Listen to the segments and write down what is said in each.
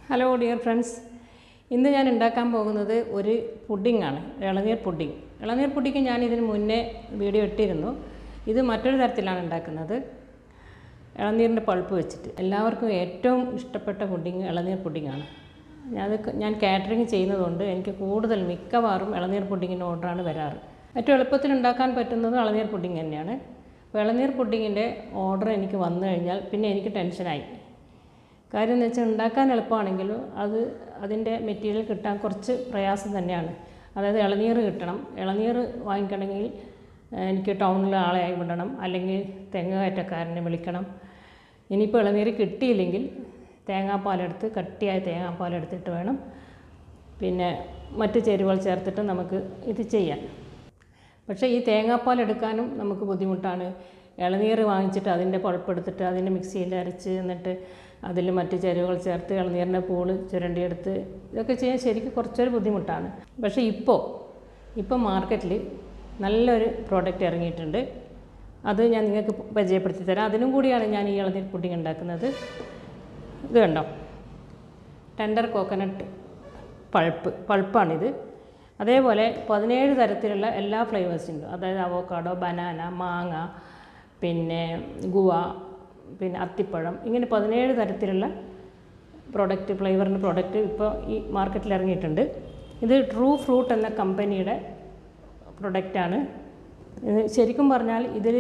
hello dear friends ഇന്ന് ഞാൻ ഉണ്ടാക്കാൻ പോകുന്നത് ഒരു പുഡിംഗ് ആണ് ഇളനീർ പുഡിംഗ് ഇളനീർ പുഡിംഗ് ഞാൻ ഇതിന് മുന്നേ വീഡിയോ ഇട്ടിരുന്നു ഇത് മറ്റൊരു തരത്തിലാണ് ഉണ്ടാക്കുന്നത് ഇളനീരിൻ്റെ പൾപ്പ് വെച്ചിട്ട് എല്ലാവർക്കും ഏറ്റവും ഇഷ്ടപ്പെട്ട പുഡിംഗ് ഇളനീർ പുഡിംഗാണ് അത് ഞാൻ കാറ്ററിംഗ് ചെയ്യുന്നതുകൊണ്ട് എനിക്ക് കൂടുതൽ മിക്കവാറും ഇളനീർ പുഡിങ്ങിൻ്റെ ഓർഡറാണ് വരാറ് ഏറ്റവും എളുപ്പത്തിൽ ഉണ്ടാക്കാൻ പറ്റുന്നത് ഇളനീർ പുഡിംഗ് തന്നെയാണ് അപ്പോൾ ഇളനീർ പുഡിങ്ങിൻ്റെ ഓർഡർ എനിക്ക് വന്നു കഴിഞ്ഞാൽ പിന്നെ എനിക്ക് ടെൻഷനായി കാര്യം എന്ന് വെച്ചാൽ ഉണ്ടാക്കാൻ എളുപ്പമാണെങ്കിലും അത് അതിൻ്റെ മെറ്റീരിയൽ കിട്ടാൻ കുറച്ച് പ്രയാസം തന്നെയാണ് അതായത് ഇളനീർ കിട്ടണം ഇളനീർ വാങ്ങിക്കണമെങ്കിൽ ഏഹ്, എനിക്ക് ടൗണിൽ ആളെ ആയി വിടണം അല്ലെങ്കിൽ തെങ്ങ് കയറ്റക്കാരനെ വിളിക്കണം ഇനിയിപ്പോൾ ഇളനീർ കിട്ടിയില്ലെങ്കിൽ തേങ്ങാപ്പാലെടുത്ത് കട്ടിയായ തേങ്ങാപ്പാലെടുത്തിട്ട് വേണം പിന്നെ മറ്റ് ചേരുവകൾ ചേർത്തിട്ട് നമുക്ക് ഇത് ചെയ്യാൻ പക്ഷേ ഈ തേങ്ങാപ്പാൽ എടുക്കാനും നമുക്ക് ബുദ്ധിമുട്ടാണ് ഇളനീർ വാങ്ങിച്ചിട്ട് അതിൻ്റെ പൾപ്പെടുത്തിട്ട് അതിൻ്റെ മിക്സിയിൽ അരച്ച് എന്നിട്ട് അതിൽ മറ്റ് ചേരുവകൾ ചേർത്ത് ഇളനീരിൻ്റെ പൂള് ചുരണ്ടിയെടുത്ത് ഇതൊക്കെ ചെയ്യാൻ ശരിക്കും കുറച്ചൊരു ബുദ്ധിമുട്ടാണ് പക്ഷേ ഇപ്പോൾ ഇപ്പോൾ മാർക്കറ്റിൽ നല്ലൊരു പ്രോഡക്റ്റ് ഇറങ്ങിയിട്ടുണ്ട് അത് ഞാൻ നിങ്ങൾക്ക് പരിചയപ്പെടുത്തി തരാം അതിനും കൂടിയാണ് ഞാൻ ഈ ഇളനീർ പുഡിംഗ് ഉണ്ടാക്കുന്നത് ഇത് കണ്ടോ ടെൻഡർ കോക്കനട്ട് പൾപ്പ് പൾപ്പാണിത് അതേപോലെ പതിനേഴ് തരത്തിലുള്ള എല്ലാ ഫ്ലേവേഴ്സും ഉണ്ട് അതായത് അവോക്കാഡോ ബനാന മാങ്ങ പിന്നെ ഗുവ പിന്നെ അത്തിപ്പഴം ഇങ്ങനെ പതിനേഴ് തരത്തിലുള്ള പ്രോഡക്റ്റ് ഫ്ലേവറിൻ്റെ പ്രോഡക്റ്റ് ഇപ്പോൾ ഈ മാർക്കറ്റിൽ ഇറങ്ങിയിട്ടുണ്ട് ഇത് ട്രൂ ഫ്രൂട്ട് എന്ന കമ്പനിയുടെ പ്രൊഡക്റ്റാണ് ഇത് ശരിക്കും പറഞ്ഞാൽ ഇതിൽ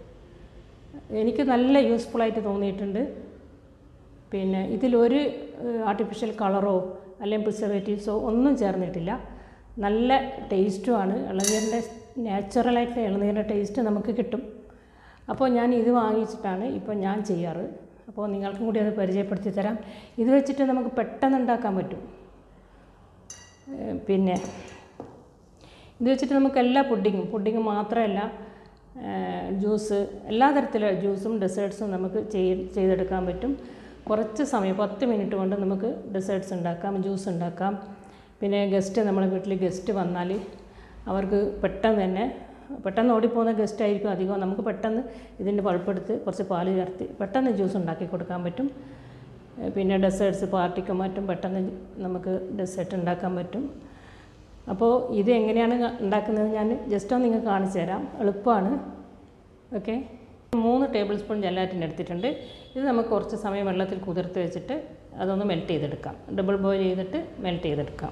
എനിക്ക് നല്ല യൂസ്ഫുള്ളായിട്ട് തോന്നിയിട്ടുണ്ട് പിന്നെ ഇതിലൊരു ആർട്ടിഫിഷ്യൽ കളറോ അല്ലെങ്കിൽ പ്രിസർവേറ്റീവ്സോ ഒന്നും ചേർന്നിട്ടില്ല നല്ല ടേസ്റ്റുമാണ് ഇളനീരിൻ്റെ നാച്ചുറലായിട്ട് ഇളനീരിൻ്റെ ടേസ്റ്റ് നമുക്ക് കിട്ടും അപ്പോൾ ഞാൻ ഇത് വാങ്ങിച്ചിട്ടാണ് ഇപ്പോൾ ഞാൻ ചെയ്യാറ് അപ്പോൾ നിങ്ങൾക്കും കൂടി അത് പരിചയപ്പെടുത്തി തരാം ഇത് വെച്ചിട്ട് നമുക്ക് പെട്ടെന്ന് ഉണ്ടാക്കാൻ പറ്റും ഏഹ് പിന്നെ ഇത് വെച്ചിട്ട് നമുക്ക് എല്ലാ പുഡിങ്ങും പുഡിങ് മാത്രമല്ല ജ്യൂസ് എല്ലാ തരത്തിലുള്ള ജ്യൂസും ഡെസേർട്ട്സും നമുക്ക് ചെയ് ചെയ്തെടുക്കാൻ പറ്റും കുറച്ച് സമയം പത്ത് മിനിറ്റ് കൊണ്ട് നമുക്ക് ഡെസേർട്ട്സ് ഉണ്ടാക്കാം ജ്യൂസ് ഉണ്ടാക്കാം പിന്നെ ഗസ്റ്റ് നമ്മളെ വീട്ടിൽ ഗസ്റ്റ് വന്നാൽ അവർക്ക് പെട്ടെന്ന് തന്നെ പെട്ടെന്ന് ഓടിപ്പോകുന്ന ഗസ്റ്റ് ആയിരിക്കും അധികം നമുക്ക് പെട്ടെന്ന് ഇതിൻ്റെ പൾപ്പെടുത്ത് കുറച്ച് പാല് ചേർത്ത് പെട്ടെന്ന് ജ്യൂസ് ഉണ്ടാക്കി കൊടുക്കാൻ പറ്റും ഏഹ് പിന്നെ ഡെസേർട്ട്സ് പാർട്ടിക്കും മറ്റും പെട്ടെന്ന് നമുക്ക് ഡെസേർട്ട് ഉണ്ടാക്കാൻ പറ്റും അപ്പോൾ ഇത് എങ്ങനെയാണ് ഉണ്ടാക്കുന്നത് ഞാൻ ജസ്റ്റ് ഒന്ന് നിങ്ങൾക്ക് കാണിച്ചു തരാം എളുപ്പമാണ് ഓക്കെ മൂന്ന് ടേബിൾ സ്പൂൺ ജെലാറ്റിൻ എടുത്തിട്ടുണ്ട് ഇത് നമുക്ക് കുറച്ച് സമയം വെള്ളത്തിൽ കുതിർത്ത് വെച്ചിട്ട് അതൊന്ന് മെൽറ്റ് ചെയ്തെടുക്കാം ഡബിൾ ബോയിൽ ചെയ്തിട്ട് മെൽറ്റ് ചെയ്തെടുക്കാം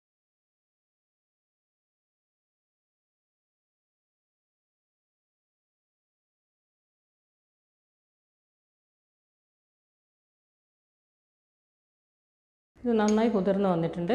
ഇത് നന്നായി കുതിർന്ന് വന്നിട്ടുണ്ട്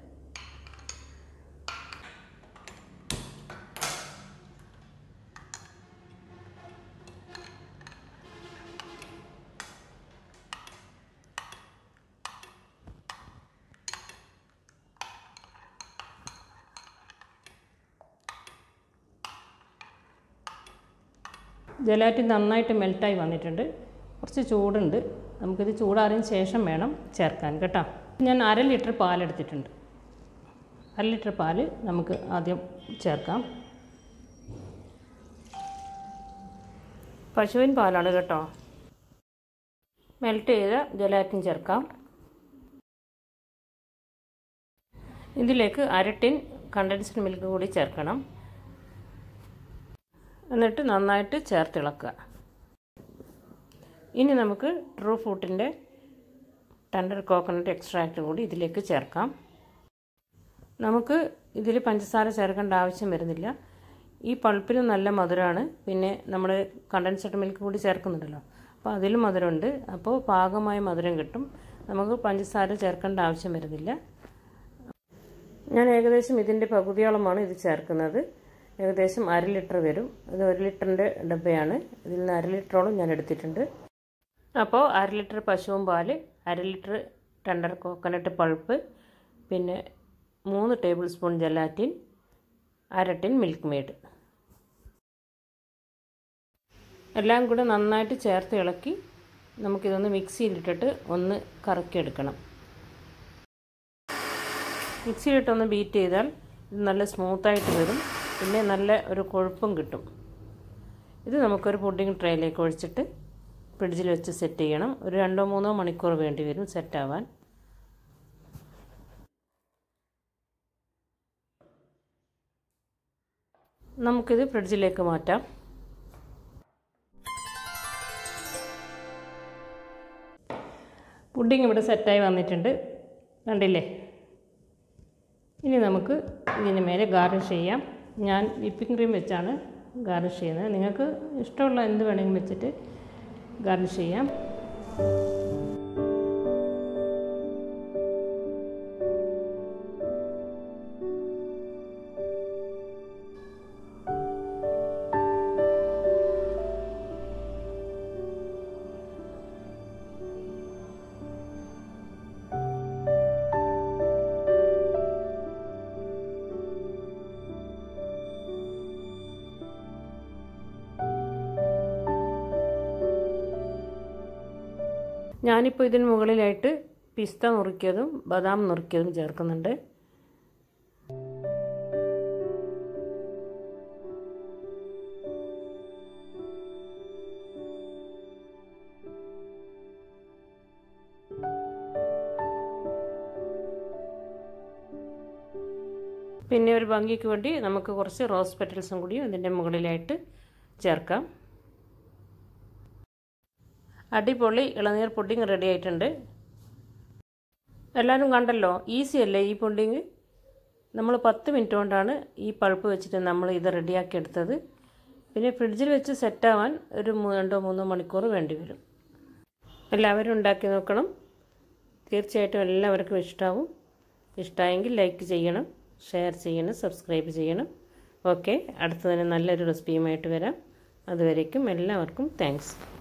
ജലാറ്റിൻ നന്നായിട്ട് മെൽറ്റായി വന്നിട്ടുണ്ട് കുറച്ച് ചൂടുണ്ട് നമുക്കിത് ചൂടാറിയതിന് ശേഷം വേണം ചേർക്കാൻ കേട്ടോ ഞാൻ അര ലിറ്റർ പാലെടുത്തിട്ടുണ്ട് അര ലിറ്റർ പാല് നമുക്ക് ആദ്യം ചേർക്കാം പശുവിൻ പാലാണ് കേട്ടോ മെൽറ്റ് ചെയ്ത ജലാറ്റിൻ ചേർക്കാം ഇതിലേക്ക് അര ടിൻ കണ്ടൻസ്ഡ് മിൽക്ക് കൂടി ചേർക്കണം എന്നിട്ട് നന്നായിട്ട് ചേർത്തിളക്കുക ഇനി നമുക്ക് ട്രൂ ഫ്രൂട്ടിൻ്റെ ടെൻഡർ കോക്കനട്ട് എക്സ്ട്രാക്റ്റ് കൂടി ഇതിലേക്ക് ചേർക്കാം നമുക്ക് ഇതിൽ പഞ്ചസാര ചേർക്കേണ്ട ആവശ്യം വരുന്നില്ല ഈ പൾപ്പിന് നല്ല മധുരമാണ് പിന്നെ നമ്മൾ കണ്ടൻസ്ഡ് മിൽക്ക് കൂടി ചേർക്കുന്നുണ്ടല്ലോ അപ്പോൾ അതിലും മധുരമുണ്ട് അപ്പോൾ പാകമായ മധുരം കിട്ടും നമുക്ക് പഞ്ചസാര ചേർക്കേണ്ട ആവശ്യം വരുന്നില്ല ഞാൻ ഏകദേശം ഇതിൻ്റെ പകുതിയോളമാണ് ഇത് ചേർക്കുന്നത് ഏകദേശം അര ലിറ്റർ വരും ഇത് ഒരു ലിറ്ററിൻ്റെ ഡബ്ബയാണ് ഇതിൽ നിന്ന് അര ലിറ്ററോളം ഞാൻ എടുത്തിട്ടുണ്ട് അപ്പോൾ അര ലിറ്റർ പശുവും പാല് അര ലിറ്റർ ടെൻഡർ കോക്കനട്ട് പൾപ്പ് പിന്നെ മൂന്ന് ടേബിൾ സ്പൂൺ ജലാറ്റിൻ അര ടിൻ മിൽക്ക് മെയ്ഡ് എല്ലാം കൂടെ നന്നായിട്ട് ചേർത്ത് ഇളക്കി നമുക്കിതൊന്ന് മിക്സിയിലിട്ടിട്ട് ഒന്ന് കറക്കിയെടുക്കണം മിക്സിയിലിട്ടൊന്ന് ബീറ്റ് ചെയ്താൽ ഇത് നല്ല സ്മൂത്തായിട്ട് വരും പിന്നെ നല്ല ഒരു കൊഴുപ്പും കിട്ടും ഇത് നമുക്കൊരു പുഡിംഗ് ട്രേയിലേക്ക് ഒഴിച്ചിട്ട് ഫ്രിഡ്ജിൽ വെച്ച് സെറ്റ് ചെയ്യണം ഒരു രണ്ടോ മൂന്നോ മണിക്കൂർ വേണ്ടി വരും സെറ്റാവാൻ നമുക്കിത് ഫ്രിഡ്ജിലേക്ക് മാറ്റാം പുഡിംഗ് ഇവിടെ സെറ്റായി വന്നിട്ടുണ്ട് കണ്ടില്ലേ ഇനി നമുക്ക് ഇതിന് മേലെ ഗാർണിഷ് ചെയ്യാം ഞാൻ വിപ്പിംഗ് ക്രീം വെച്ചാണ് ഗാർണിഷ് ചെയ്യുന്നത് നിങ്ങൾക്ക് ഇഷ്ടമുള്ള എന്ത് വേണമെങ്കിലും വെച്ചിട്ട് ഗാർണിഷ് ചെയ്യാം ഞാനിപ്പോൾ ഇതിന് മുകളിലായിട്ട് പിസ്ത നുറുക്കിയതും ബദാം നുറുക്കിയതും ചേർക്കുന്നുണ്ട് പിന്നെ ഒരു ഭംഗിക്ക് വേണ്ടി നമുക്ക് കുറച്ച് റോസ് പെറ്റൽസും കൂടി ഇതിൻ്റെ മുകളിലായിട്ട് ചേർക്കാം അടിപൊളി ഇളനീർ പുഡിംഗ് റെഡി ആയിട്ടുണ്ട് എല്ലാവരും കണ്ടല്ലോ ഈസി അല്ലേ ഈ പുഡിംഗ് നമ്മൾ പത്ത് മിനിറ്റ് കൊണ്ടാണ് ഈ പൾപ്പ് വെച്ചിട്ട് നമ്മൾ ഇത് റെഡിയാക്കി എടുത്തത് പിന്നെ ഫ്രിഡ്ജിൽ വെച്ച് സെറ്റാവാൻ ഒരു രണ്ടോ മൂന്നോ മണിക്കൂർ വേണ്ടി വരും എല്ലാവരും ഉണ്ടാക്കി നോക്കണം തീർച്ചയായിട്ടും എല്ലാവർക്കും ഇഷ്ടമാവും ഇഷ്ടമായെങ്കിൽ ലൈക്ക് ചെയ്യണം ഷെയർ ചെയ്യണം സബ്സ്ക്രൈബ് ചെയ്യണം ഓക്കെ അടുത്തതിന് നല്ലൊരു റെസിപ്പിയുമായിട്ട് വരാം അതുവരേക്കും എല്ലാവർക്കും താങ്ക്സ്